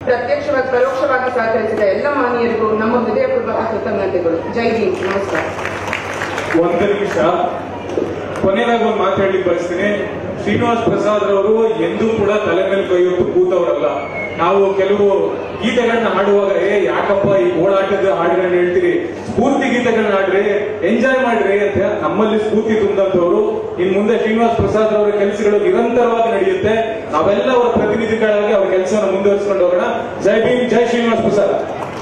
ಪ್ರತ್ಯಕ್ಷವಾಗಿ ಪರೋಕ್ಷವಾಗಿ ಸಹಕರಿಸಿದ ಎಲ್ಲ ಮಾನ್ಯರಿಗೂ ನಮ್ಮ ಹೃದಯಪೂರ್ವಕ ಕೃತಜ್ಞತೆಗಳು ಜೈ ಭೀಮ್ ನಮಸ್ಕಾರ ಒಂದು ನಿಮಿಷ ಕೊನೆಯದಾಗಿ ಒಂದು ಮಾತು ಹೇಳಲಿಕ್ಕೆ ಬಯಸ್ತೀನಿ ಶ್ರೀನಿವಾಸ್ ಪ್ರಸಾದ್ ರವರು ಎಂದೂ ಕೂಡ ತಲೆ ಮೇಲೆ ಕೈ ಹೊತ್ತು ಕೂತವರಲ್ಲ ನಾವು ಕೆಲವು ಗೀತೆಗಳನ್ನ ಹಾಡುವಾಗ ಏ ಯಾಕಪ್ಪ ಈ ಓಡಾಟದ ಹಾಡುಗಳನ್ನ ಹೇಳ್ತೀರಿ ಸ್ಫೂರ್ತಿ ಗೀತೆಗಳನ್ನ ಹಾಡ್ರಿ ಎಂಜಾಯ್ ಮಾಡ್ರಿ ಅಂತ ನಮ್ಮಲ್ಲಿ ಸ್ಫೂರ್ತಿ ತುಂಬಿದಂತವರು ಇನ್ ಮುಂದೆ ಶ್ರೀನಿವಾಸ್ ಪ್ರಸಾದ್ ಅವರ ಕೆಲಸಗಳು ನಿರಂತರವಾಗಿ ನಡೆಯುತ್ತೆ ನಾವೆಲ್ಲ ಅವರ ಪ್ರತಿನಿಧಿಗಳಾಗಿ ಅವ್ರ ಕೆಲಸವನ್ನು ಮುಂದುವರಿಸಿಕೊಂಡು ಹೋಗೋಣ ಜೈ ಭೀಮ್ ಜೈ Srinivas Prasad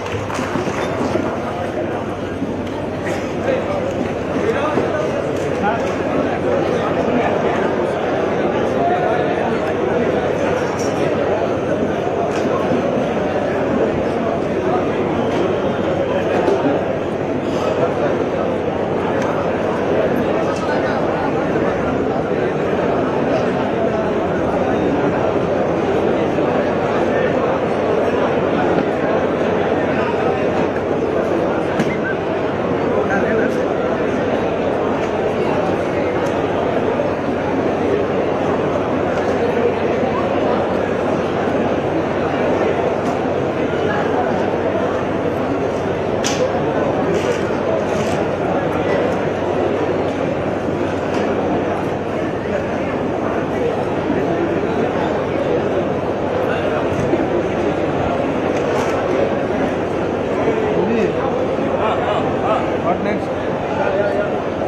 What next?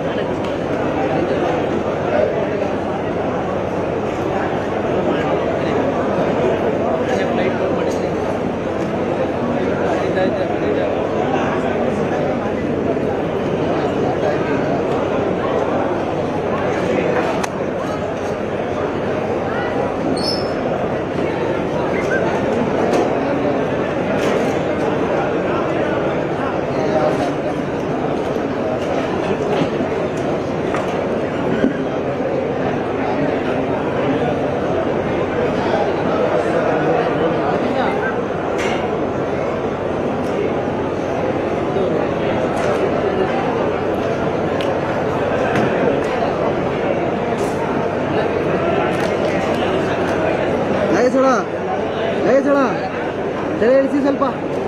Luggage ಅಣ್ಣ ಲಗೇಜ್ ಅಣ್ಣ ತಲೆ ಇಳಿಸಿ ಸ್ವಲ್ಪ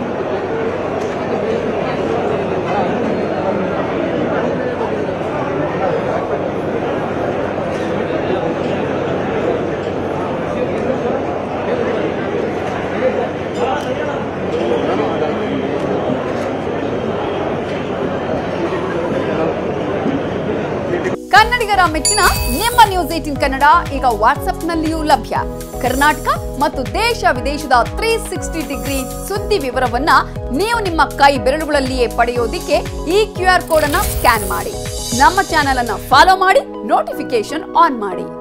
ಕನ್ನಡಿಗರ ಮೆಚ್ಚಿನ ನಿಮ್ಮ ನ್ಯೂಸ್ ಏಟಿನ್ ಕನ್ನಡ ಈಗ ವಾಟ್ಸ್ಆಪ್ನಲ್ಲಿಯೂ ಲಭ್ಯ ಕರ್ನಾಟಕ ಮತ್ತು ದೇಶ ವಿದೇಶದ ತ್ರೀ ಸಿಕ್ಸ್ಟಿ ಡಿಗ್ರಿ ಸುದ್ದಿ ವಿವರವನ್ನ ನೀವು ನಿಮ್ಮ ಕೈ ಬೆರಳುಗಳಲ್ಲಿಯೇ ಪಡೆಯೋದಿಕ್ಕೆ ಈ ಕ್ಯೂ ಆರ್ ಕೋಡ್ ಅನ್ನ ಸ್ಕ್ಯಾನ್ ಮಾಡಿ ನಮ್ಮ ಚಾನೆಲ್ ಅನ್ನ ಫಾಲೋ ಮಾಡಿ ನೋಟಿಫಿಕೇಶನ್ ಆನ್ ಮಾಡಿ